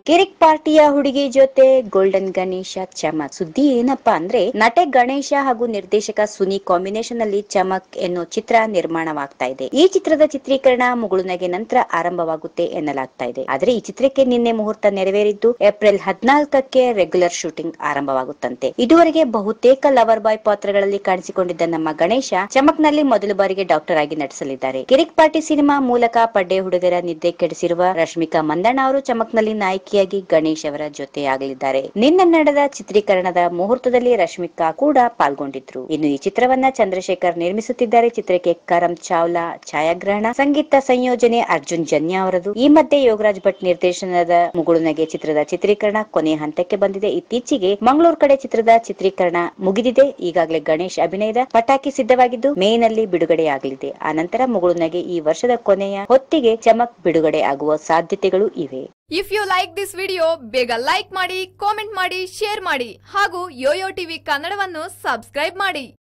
ಕಿರಿಕ್ ಪಾರ್ಟಿಯ ಹುಡುಗಿ ಜೊತೆ ಗೋಲ್ಡನ್ ಗಣೇಶ ಚಮಕ್ ಸುದ್ದಿ ಏನಪ್ಪಾ ಅಂದ್ರೆ ನಟ ಗಣೇಶ ಹಾಗೂ ನಿರ್ದೇಶಕ ಸುನಿ ಕಾಂಬಿನೇಷನ್ ಅಲ್ಲಿ ಚಮಕ್ ಎನ್ನೋ ಚಿತ್ರ ನಿರ್ಮಾಣವಾಗ್ತಾ ಇದೆ ಈ ಚಿತ್ರದ ಚಿತ್ರೀಕರಣ ಮುಗುಳುನಗೆ ನಂತರ ಆರಂಭವಾಗುತ್ತೆ ಎನ್ನಲಾಗ್ತಾ ಇದೆ ಆದ್ರೆ ಈ ಚಿತ್ರಕ್ಕೆ ನಿನ್ನೆ ಮುಹೂರ್ತ ನೆರವೇರಿದ್ದು ಏಪ್ರಿಲ್ ಹದಿನಾಲ್ಕಕ್ಕೆ ರೆಗ್ಯುಲರ್ ಶೂಟಿಂಗ್ ಆರಂಭವಾಗುತ್ತಂತೆ ಇದುವರೆಗೆ ಬಹುತೇಕ ಲವರ್ ಬಾಯ್ ಪಾತ್ರಗಳಲ್ಲಿ ಕಾಣಿಸಿಕೊಂಡಿದ್ದ ನಮ್ಮ ಗಣೇಶ ಚಮಕ್ನಲ್ಲಿ ಮೊದಲ ಬಾರಿಗೆ ಡಾಕ್ಟರ್ ಆಗಿ ನಟಿಸಲಿದ್ದಾರೆ ಕಿರಿಕ್ ಪಾರ್ಟಿ ಸಿನಿಮಾ ಮೂಲಕ ಪಡ್ಡೆ ಹುಡುಗರ ನಿದ್ದೆ ಕೆಡಿಸಿರುವ ರಶ್ಮಿಕಾ ಮಂದಣ್ಣ ಅವರು ಚಮಕ್ನಲ್ಲಿ ನಾಯಕಿಯಾಗಿ ಗಣೇಶ್ ಅವರ ಜೊತೆ ಆಗಲಿದ್ದಾರೆ ನಿನ್ನೆ ನಡೆದ ಚಿತ್ರೀಕರಣದ ಮುಹೂರ್ತದಲ್ಲಿ ರಶ್ಮಿಕಾ ಕೂಡ ಪಾಲ್ಗೊಂಡಿದ್ರು ಇನ್ನು ಈ ಚಿತ್ರವನ್ನ ಚಂದ್ರಶೇಖರ್ ನಿರ್ಮಿಸುತ್ತಿದ್ದಾರೆ ಚಿತ್ರಕ್ಕೆ ಕರಂ ಚಾವ್ಲಾ ಛಾಯಾಗ್ರಹಣ ಸಂಗೀತ ಸಂಯೋಜನೆ ಅರ್ಜುನ್ ಜನ್ಯ ಅವರದು ಈ ಮಧ್ಯೆ ಯೋಗರಾಜ್ ಭಟ್ ನಿರ್ದೇಶನದ ಮುಗುಳುನಗೆ ಚಿತ್ರದ ಚಿತ್ರೀಕರಣ ಕೊನೆಯ ಹಂತಕ್ಕೆ ಬಂದಿದೆ ಇತ್ತೀಚೆಗೆ ಮಂಗಳೂರು ಕಡೆ ಚಿತ್ರದ ಚಿತ್ರೀಕರಣ ಮುಗಿದಿದೆ ಈಗಾಗಲೇ ಗಣೇಶ್ ಅಭಿನಯದ ಪಟಾಕಿ ಸಿದ್ಧವಾಗಿದ್ದು ಮೇ ನಲ್ಲಿ ಬಿಡುಗಡೆಯಾಗಲಿದೆ ಆನಂತರ ಮುಗುಳುನಗೆ ಈ ವರ್ಷದ ಕೊನೆಯ ಹೊತ್ತಿಗೆ ಚಮಕ್ ಬಿಡುಗಡೆ ಆಗುವ ಸಾಧ್ಯತೆಗಳು ಇವೆ if you like this video ಬೇಗ ಲೈಕ್ ಮಾಡಿ ಕಾಮೆಂಟ್ ಮಾಡಿ ಶೇರ್ ಮಾಡಿ ಹಾಗೂ ಯೋಯೋ ಟಿವಿ ಕನ್ನಡವನ್ನು ಸಬ್ಸ್ಕ್ರೈಬ್ ಮಾಡಿ